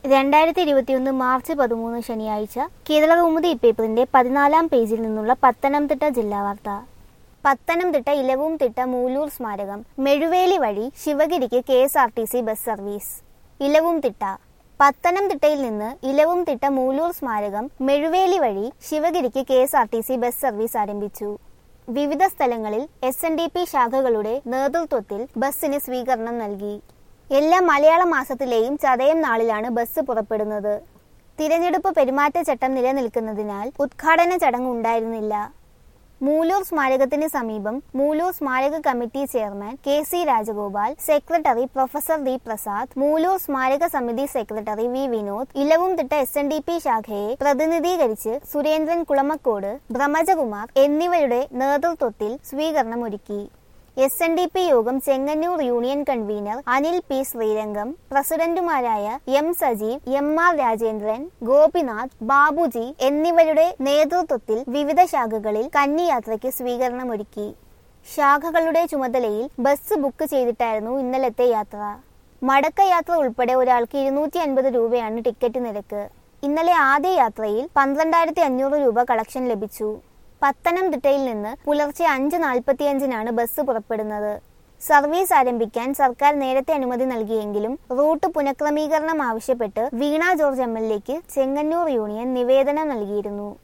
രണ്ടായിരത്തി ഇരുപത്തിയൊന്ന് മാർച്ച് പതിമൂന്ന് ശനിയാഴ്ച കേരളകൗമുദി പേപ്പറിന്റെ പതിനാലാം പേജിൽ നിന്നുള്ള പത്തനംതിട്ട ജില്ലാ വാർത്ത പത്തനംതിട്ട ഇലവും തിട്ട മൂലൂർ സ്മാരകം മെഴുവേലി വഴി ശിവഗിരിക്ക് K S R T C bus service Elavumthitta പത്തനംതിട്ടയിൽ നിന്ന് ഇലവും തിട്ട മൂലൂർ സ്മാരകം മെഴുവേലി വഴി ശിവഗിരിക്ക് K S R T C bus service ആരംഭിച്ചു വിവിധ സ്ഥലങ്ങളിൽ എസ് എൻ ഡി പി ശാഖകളുടെ നേതൃത്വത്തിൽ ബസ്സിന് സ്വീകരണം നൽകി എല്ലാ മലയാള മാസത്തിലെയും ചതയം നാളിലാണ് ബസ് പുറപ്പെടുന്നത് തിരഞ്ഞെടുപ്പ് പെരുമാറ്റച്ചട്ടം നിലനിൽക്കുന്നതിനാൽ ഉദ്ഘാടന ചടങ്ങ് ഉണ്ടായിരുന്നില്ല മൂലൂർ സ്മാരകത്തിന് സമീപം മൂലൂർ സ്മാരക committee chairman K C Rajagopal secretary professor D Prasad Mooloor സ്മാരക സമിതി secretary V Vinod Elavumthitta S N D P ശാഖയെ പ്രതിനിധീകരിച്ച് സുരേന്ദ്രൻ കുളമക്കോട് ബ്രഹ്മജകുമാർ എന്നിവരുടെ നേതൃത്വത്തിൽ സ്വീകരണമൊരുക്കി S N D P Yogam Chengannur union convener Anil P Sreerangam പ്രസിഡന്റുമാരായ M Sajeev M R Rajendran Gopinath Babuji എന്നിവരുടെ നേതൃത്വത്തിൽ വിവിധ ശാഖകളിൽ കന്നിയാത്രയ്ക്ക് സ്വീകരണമൊരുക്കി ശാഖകളുടെ ചുമതലയിൽ ബസ് ബുക്ക് ചെയ്തിട്ടായിരുന്നു ഇന്നലത്തെ യാത്ര മടക്കയാത്ര ഉൾപ്പെടെ ഒരാൾക്ക് ഇരുന്നൂറ്റി അൻപത് രൂപയാണ് ടിക്കറ്റ് നിരക്ക് ഇന്നലെ ആദ്യ യാത്രയിൽ പന്ത്രണ്ടായിരത്തി അഞ്ഞൂറ് രൂപ കളക്ഷൻ ലഭിച്ചു പത്തനംതിട്ടയിൽ നിന്ന് പുലർച്ചെ അഞ്ച് നാൽപ്പത്തിയഞ്ചിനാണ് ബസ് പുറപ്പെടുന്നത് സർവീസ് ആരംഭിക്കാൻ സർക്കാർ നേരത്തെ അനുമതി നൽകിയെങ്കിലും റൂട്ട് പുനഃക്രമീകരണം ആവശ്യപ്പെട്ട് വീണ ജോർജ് എം എൽ എക്ക് ചെങ്ങന്നൂർ യൂണിയൻ നിവേദനം നൽകിയിരുന്നു